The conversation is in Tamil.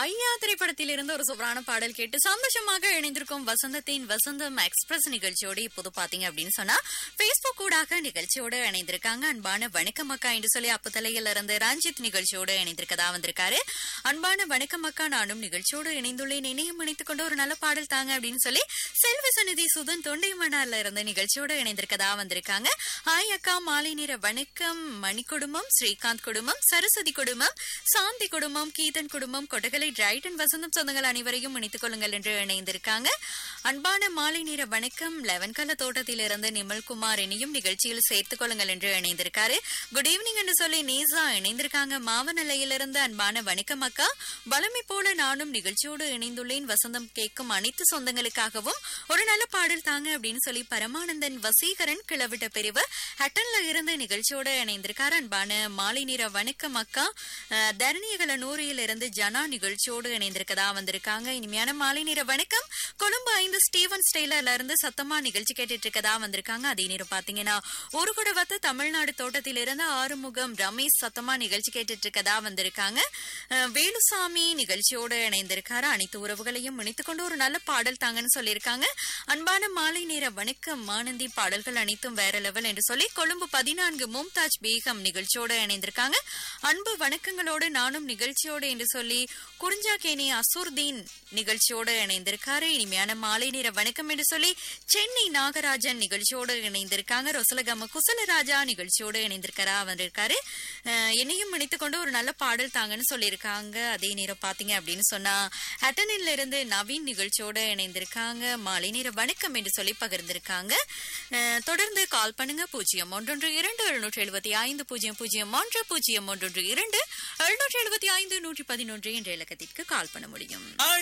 ஐயா திரைப்படத்தில் இருந்து ஒரு சூப்பரான பாடல் கேட்டு சந்தோஷமாக இணைந்திருக்கும் வசந்தத்தின் வசந்தம் எக்ஸ்பிரஸ் நிகழ்ச்சியோடு இப்போது பாத்தீங்க அப்படின்னு சொன்னா பேஸ்புக் ஊடாக நிகழ்ச்சியோடு இணைந்திருக்காங்க அன்பான வணக்கம் அக்கா என்று சொல்லி அப்புத்தலையில இருந்து ரஞ்சித் நிகழ்ச்சியோடு இணைந்திருக்கதா வந்திருக்காரு அன்பான வணக்கம் அக்கா நானும் நிகழ்ச்சியோடு இணைந்துள்ளேன் இணையம் இணைத்துக் கொண்டு ஒரு நல்ல பாடல் தாங்க அப்படின்னு சொல்லி செல்வ சநிதி சுதன் தொண்டைமணார்ல இருந்து நிகழ்ச்சியோடு இணைந்திருக்கதா வந்திருக்காங்க ஹாய் அக்கா மாலை நேர வணக்கம் மணி குடும்பம் ஸ்ரீகாந்த் குடும்பம் சரஸ்வதி குடும்பம் சாந்தி குடும்பம் கீதன் குடும்பம் கொட்டகலை டிரைடன் வசந்தம் சொந்தங்கள் அனைவரையும் இணைத்துக் கொள்ளுங்கள் என்று இணைந்திருக்காங்க அன்பான மாலை நேர வணக்கம் லெவன் கல தோட்டத்திலிருந்து நிமல்குமார் இனியும் நிகழ்ச்சியில் சேர்த்துக் கொள்ளுங்கள் என்று இணைந்திருக்காரு குட் ஈவினிங் என்று சொல்லி நேசா இணைந்திருக்காங்க மாவநிலையிலிருந்து அன்பான வணக்கம் அக்கா பலமை போல நானும் நிகழ்ச்சியோடு இணைந்துள்ளேன் வசந்தம் கேட்கும் அனைத்து சொந்தங்களுக்காகவும் ஒரு நல்ல பாடல் தாங்க அப்படின்னு சொல்லி பரமானந்தன் வசீகரன் கிளவிட்ட பிரிவு ஹட்டன்ல இருந்து நிகழ்ச்சியோட இணைந்திருக்காரு அன்பான மாலை நேர வணக்கம் அக்கா அஹ், தரணியகல நூறியில் இருந்து ஜனா நிகழ்ச்சியோடு இணைந்திருக்கதா வந்திருக்காங்க இனிமையான மாலை நேர வணக்கம் கொழும்பு ஐந்து ஸ்டீவன் ஸ்டெய்லர்ல இருந்து சத்தமா நிகழ்ச்சி கேட்டுட்டு இருக்கதா வந்திருக்காங்க அதே நேரம் பாத்தீங்கன்னா ஒரு குடவத்து தமிழ்நாடு தோட்டத்திலிருந்து ஆறுமுகம் ரமேஷ் சத்தமா நிகழ்ச்சி கேட்டுட்டு இருக்கதா வந்திருக்காங்க அஹ், வேலுசாமி நிகழ்ச்சியோடு இணைந்திருக்காரு அனைத்து உறவுகளையும் இணைத்துக் கொண்டு ஒரு நல்ல பாடல் தாங்கன்னு சொல்லியிருக்காங்க அன்பான மாலை நேர வணக்கம் ஆனந்தி பாடல்கள் அனைத்தும் வேற லெவல் என்று சொல்லி கொழும்பு பதினான்கு மும்தாஜ் பேகம் நிகழ்ச்சியோடு இணைந்திருக்காங்க அன்பு வணக்கங்களோடு நானும் நிகழ்ச்சியோடு என்று சொல்லி குறிஞ்சாக்கேணி அசூர்தீன் நிகழ்ச்சியோடு இணைந்திருக்காரு இனிமையான மாலை நேர வணக்கம் என்று சொல்லி சென்னை நாகராஜன் நிகழ்ச்சியோடு இணைந்திருக்காங்க ரொசலகம குசலராஜா நிகழ்ச்சியோடு இணைந்திருக்காரா வந்திருக்காரு அஹ், என்னையும் இணைத்துக் கொண்டு ஒரு நல்ல பாடல் தாங்கன்னு சொல்லியிருக்காங்க அதே நேரம் பாத்தீங்க அப்படின்னு சொன்னா ஹட்டனில் இருந்து நவீன் நிகழ்ச்சியோடு இணைந்திருக்காங்க மாலை நேர வணக்கம் என்று சொல்லி பகிர்ந்திருக்காங்க அஹ், தொடர்ந்து கால் பண்ணுங்க பூஜ்ஜியம் ஒன்றொன்று இரண்டு எழுநூற்றி எழுபத்தி ஐந்து பூஜ்ஜியம் பூஜ்ஜியம் ஒன்று பூஜ்ஜியம் ஒன்றொன்று இரண்டு எழுநூற்றி எழுபத்தி ஐந்து நூற்றி பதினொன்று என்ற இலக்கத்திற்கு கால் பண்ண முடியும்